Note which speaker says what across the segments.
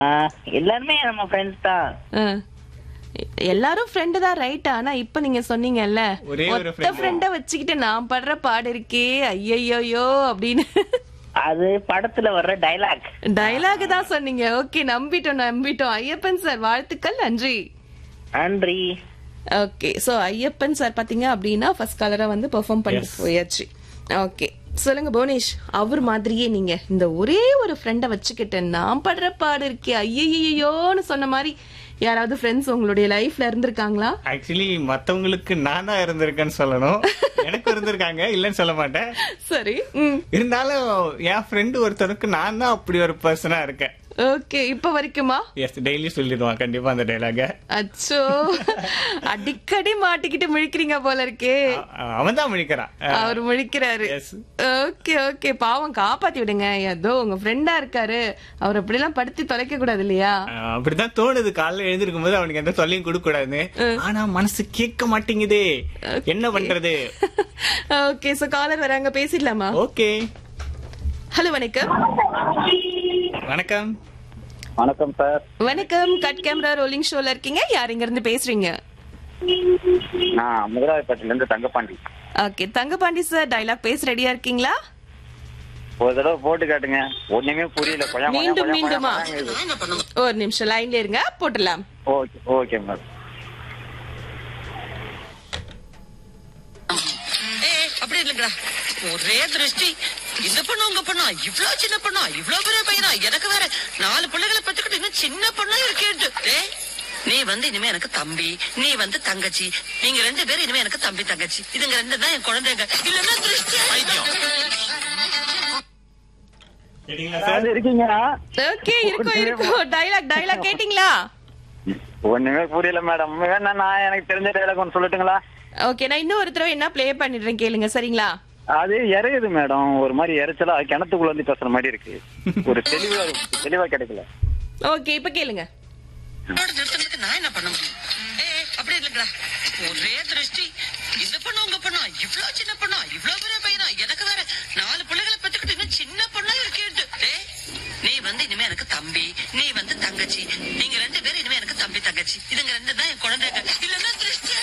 Speaker 1: ஆ, எல்லாருமே நம்ம ஃப்ரெண்ட்ஸ் தான்
Speaker 2: ஆ. எல்லாரும் ஃப்ரெண்டு தான் ரைட் ஆனா இப்ப நீங்க சொன்னீங்கல்ல
Speaker 3: ஒரே ஒரு
Speaker 2: ஒத்த
Speaker 3: friend.
Speaker 2: ஃப்ரெண்ட வச்சுக்கிட்டு நான் படுற பாடு இருக்கே ஐயையோ அப்படின்னு
Speaker 1: அது படத்துல வர்ற டைலாக்
Speaker 2: டயலாக் தான் சொன்னீங்க ஓகே நம்பிட்டோம் நம்பிட்டோம் ஐயப்பன் சார் வாழ்த்துக்கள் நன்றி
Speaker 1: நன்றி
Speaker 2: ஓகே சோ ஐயப்பன் சார் பாத்தீங்க அப்படின்னா ஃபர்ஸ்ட் கலரா வந்து பெர்ஃபார்ம் பண்ணி
Speaker 3: Yes.
Speaker 2: போயாச்சு ஓகே சொல்லுங்க புவனேஷ் அவர் மாதிரியே நீங்க இந்த ஒரே ஒரு ஃப்ரெண்ட வச்சுக்கிட்டு நான் படுற பாடு இருக்கே ஐயையோன்னு சொன்ன மாதிரி யாராவது ஃப்ரெண்ட்ஸ் உங்களுடைய லைஃப்ல இருந்திருக்காங்களா
Speaker 3: ஆக்சுவலி மத்தவங்களுக்கு நான் தான் இருந்திருக்கேன்னு சொல்லணும் எனக்கு இருந்திருக்காங்க இல்லைன்னு சொல்ல மாட்டேன்
Speaker 2: சரி ம்
Speaker 3: இருந்தாலும் என் ஃப்ரெண்டு ஒருத்தனுக்கு நான் தான் அப்படி ஒரு பர்சனா இருக்கேன்
Speaker 2: ஓகே இப்ப வரைக்குமா
Speaker 3: எஸ் டெய்லி சொல்லிடுவான் கண்டிப்பா அந்த டைலாக
Speaker 2: அச்சோ அடிக்கடி மாட்டிக்கிட்டு முழிக்கிறீங்க போல இருக்கே
Speaker 3: அவன் தான் முடிக்கிறான்
Speaker 2: அவர் முழிக்கிறாரு
Speaker 3: Yes.
Speaker 2: ஓகே ஓகே பாவம் காப்பாத்தி விடுங்க ஏதோ உங்க ஃப்ரெண்டா இருக்காரு அவர் அப்படி எல்லாம் படுத்தி தொலைக்க கூடாது இல்லையா
Speaker 3: அஹ் அப்படிதான் தோணுது காலைல எழுந்திருக்கும் போது அவனுக்கு எந்த தொல்லையும் கொடுக்க கூடாதுன்னு ஆனா மனசு கேட்க மாட்டேங்குதே என்ன பண்றது
Speaker 2: ஓகே சோ காலர் வராங்க பேசிடலாமா
Speaker 3: ஓகே
Speaker 2: ஹலோ வணக்கம்
Speaker 3: வணக்கம்
Speaker 4: வணக்கம் சார்
Speaker 2: வணக்கம் கட் கேமரா ரோலிங் ஷோல இருக்கீங்க யார் இங்க இருந்து பேசுறீங்க
Speaker 4: நான் முதலாளிப்பட்டில இருந்து Thangapandi
Speaker 2: okay Thangapandi sir dialogue பேச ரெடியா இருக்கீங்களா
Speaker 4: ஒரு தடவை போட்டு காட்டுங்க ஒண்ணுமே புரியல கொயா கொயா
Speaker 2: மீண்டும்
Speaker 4: கொயா
Speaker 2: மீண்டுமா
Speaker 4: கொயாங்குது.
Speaker 2: ஒரு நிமிஷம் லைன்ல இருங்க போட்டுலாம்
Speaker 4: ஓகே ஓகே மேடம்
Speaker 5: ஏய் அப்படி இல்லைங்கடா ஒரே திருஷ்டி இந்த பொண்ணு உங்க பொண்ணா இவ்ளோ சின்ன பொண்ணா இவ்ளோ பெரிய பையனா எனக்கு வேற நாலு பிள்ளைகளை பெற்றுக்கிட்டு இன்னும் சின்ன பொண்ணா இருக்கேன்ட்டு ஏய் நீ வந்து இனிமே எனக்கு தம்பி நீ வந்து தங்கச்சி நீங்க ரெண்டு பேரும் இனிமே எனக்கு தம்பி தங்கச்சி இதுங்க ரெண்டு தான் என் குழந்தைங்க இல்லன்னா திருஷ்டி
Speaker 3: கேட்டீங்களா சார்
Speaker 4: அது இருக்கீங்களா
Speaker 2: ஓகே இருக்கும் இருக்கும் டைலாக் டைலாக் கேட்டிங்களா
Speaker 4: ஒண்ணுமே புரியல மேடம் வேணா நான் எனக்கு தெரிஞ்ச டைலாக் ஒன்று சொல்லட்டுங்களா
Speaker 2: ஓகே நான் இன்னும் ஒரு தடவை என்ன ப்ளே பண்ணிடுறேன் கேளுங்க சரிங்களா
Speaker 4: அது இறையுது மேடம் ஒரு மாதிரி இறைச்சலா கிணத்துக்குள்ள வந்து பேசுற மாதிரி இருக்கு ஒரு தெளிவா தெளிவா கிடைக்கல
Speaker 2: ஓகே இப்ப கேளுங்க
Speaker 5: உன்னோட நிறுத்தத்துக்கு நான் என்ன பண்ண முடியும் ஏய் அப்படி இல்லைங்கடா ஒரே திருஷ்டி இந்த பொண்ணு உங்க பொண்ணா இவ்ளோ சின்ன பொண்ணா இவ்ளோ பெரிய பையனா எனக்கு வேற நாலு பிள்ளைகளை பெற்றுக்கிட்டு இன்னும் சின்ன பொண்ணா இருக்கேன்ட்டு ஏய் நீ வந்து இனிமே எனக்கு தம்பி நீ வந்து தங்கச்சி நீங்க ரெண்டு பேரும் இனிமே எனக்கு தம்பி தங்கச்சி இதுங்க ரெண்டு தான் என் குழந்தைங்க இல்லன்னா திருஷ்டி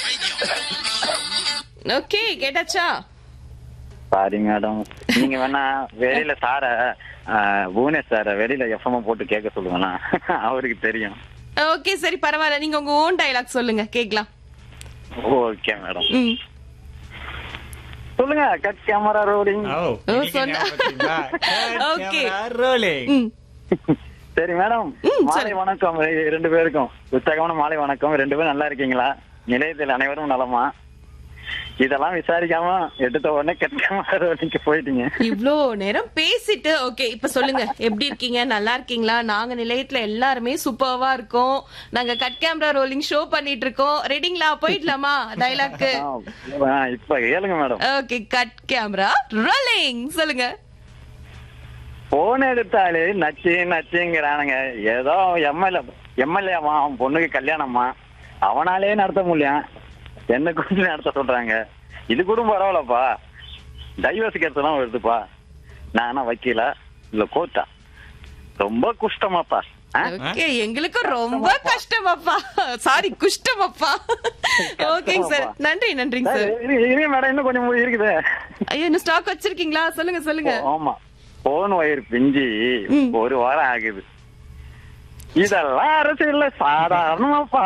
Speaker 2: ஓகே கேட்டாச்சா
Speaker 4: சாரி மேடம் நீங்க வேணா வெளியில சார புவனேஷ் சார வெளியில எஃப்எம் போட்டு கேட்க சொல்லுங்கண்ணா அவருக்கு தெரியும்
Speaker 2: ஓகே சரி பரவாயில்ல நீங்க உங்க ஓன் டைலாக் சொல்லுங்க கேக்கலாம்
Speaker 4: ஓகே மேடம்
Speaker 2: ம்
Speaker 4: சொல்லுங்க கட் கேமரா ரோலிங்
Speaker 3: ஓ
Speaker 2: ஓ, சொன்னா- Okay.
Speaker 3: ரோலிங்
Speaker 2: ம்
Speaker 4: சரி மேடம்
Speaker 2: ம்,
Speaker 4: மாலை
Speaker 2: சரி.
Speaker 4: வணக்கம் ரெ- ரெண்டு பேருக்கும் உற்சாகமான மாலை வணக்கம் ரெண்டு பேரும் நல்லா இருக்கீங்களா நிலையத்தில் அனைவரும் நலமா இதெல்லாம் விசாரிக்காம எடுத்த உடனே கட் கேமரா ரோலிங்க்கு போயிட்டீங்க
Speaker 2: இவ்ளோ நேரம் பேசிட்டு ஓகே இப்ப சொல்லுங்க எப்படி இருக்கீங்க நல்லா இருக்கீங்களா நாங்க நிலையத்துல எல்லாருமே சூப்பர்வா இருக்கோம் நாங்க கட் கேமரா ரோலிங் ஷோ பண்ணிட்டு இருக்கோம் ரெடிங்களா போயிடலாமா டைலாக்கு
Speaker 4: ஆ, இப்ப கேளுங்க madam
Speaker 2: okay cut camera rolling சொல்லுங்க
Speaker 4: போன் எடுத்தாலே நச்சு நச்சுங்கிறானுங்க ஏதோ எம்எல்ஏ எம்எல்ஏமா அவன் பொண்ணுக்கு கல்யாணமா அவனாலே நடத்த முடியும் என்ன கொஞ்சம் நடத்த சொல்றாங்க இது கூட பரவாயில்லப்பா டைவர்ஸ் கேஸ் தான் வருதுப்பா நானா வக்கீலா இல்ல கோர்ட்டா ரொம்ப குஷ்டமாப்பா ஆ?
Speaker 2: ஓகே எங்களுக்கு ரொம்ப கஷ்டமாப்பா சாரி குஷ்டமாப்பா ஓகேங்க சார் நன்றி நன்றிங்க
Speaker 4: சார்,
Speaker 2: சார்
Speaker 4: இரு- இரு மேடம் இன்னும் கொஞ்சம் இருக்குது
Speaker 2: ஐயோ இன்னும் ஸ்டாக் வச்சிருக்கீங்களா சொல்லுங்க சொல்லுங்க
Speaker 4: ஆமா போன் வயிறு பிஞ்சி
Speaker 2: ம்.
Speaker 4: ஒரு வாரம் ஆகுது இதெல்லாம் அரசியல்ல சாதாரணமாப்பா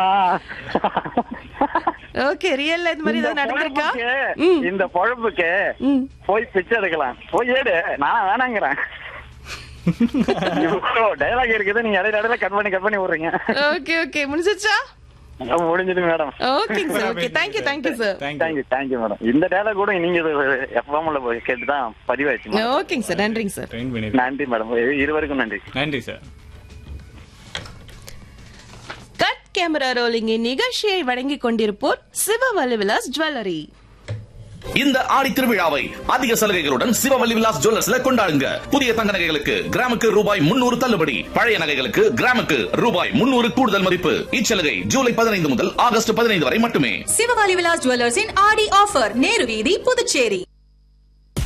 Speaker 2: ஓகே ரியல்ல இது மாதிரி
Speaker 4: இந்த
Speaker 2: ஏதாவது நடந்திருக்கா
Speaker 4: பொழப்புக்கு,
Speaker 2: ம்
Speaker 4: இந்த பொழப்புக்கு
Speaker 2: ம்
Speaker 4: போய் பிச்சை எடுக்கலாம் போய் ஏடு நான் வேணாங்கிறேன் டைலாக் இருக்குது நீங்க இடையில இடையில கட் பண்ணி கட் பண்ணி விடுறீங்க
Speaker 2: ஓகே ஓகே முடிஞ்சிச்சா
Speaker 4: முடிஞ்சது மேடம்
Speaker 2: ஓகேங்க sir okay thank you thank you sir
Speaker 3: thank you
Speaker 4: thank you thank you madam இந்த டைலாக் கூட நீங்க எஃப்எம்ல கேட்டு தான் பதிவாயிடுச்சு madam.
Speaker 2: ஓகேங்க சார் நன்றிங்க சார்
Speaker 3: ட்ரெயின் பண்ணிருக்கேன்
Speaker 4: நன்றி மேடம் இருவருக்கும் நன்றி
Speaker 3: நன்றி சார்
Speaker 2: கட் கேமரா ரோலிங் நிகழ்ச்சியை வழங்கிக் கொண்டிருப்போர் சிவவலி விலாஸ் ஜுவல்லரி
Speaker 6: இந்த ஆடி திருவிழாவை அதிக சலுகைகளுடன் சிவவல்லி விலாஸ் ஜுவல்லர்ஸ்ல கொண்டாடுங்க புதிய தங்க நகைகளுக்கு கிராமுக்கு ரூபாய் முன்னூறு தள்ளுபடி பழைய நகைகளுக்கு கிராமுக்கு ரூபாய் முன்னூறு கூடுதல் மதிப்பு இச்சலுகை ஜூலை பதினைந்து முதல் ஆகஸ்ட் பதினைந்து வரை மட்டுமே
Speaker 7: சிவகாலி விலாஸ் ஜுவல்லர்ஸின் ஆடி ஆஃபர் நேரு வீதி புதுச்சேரி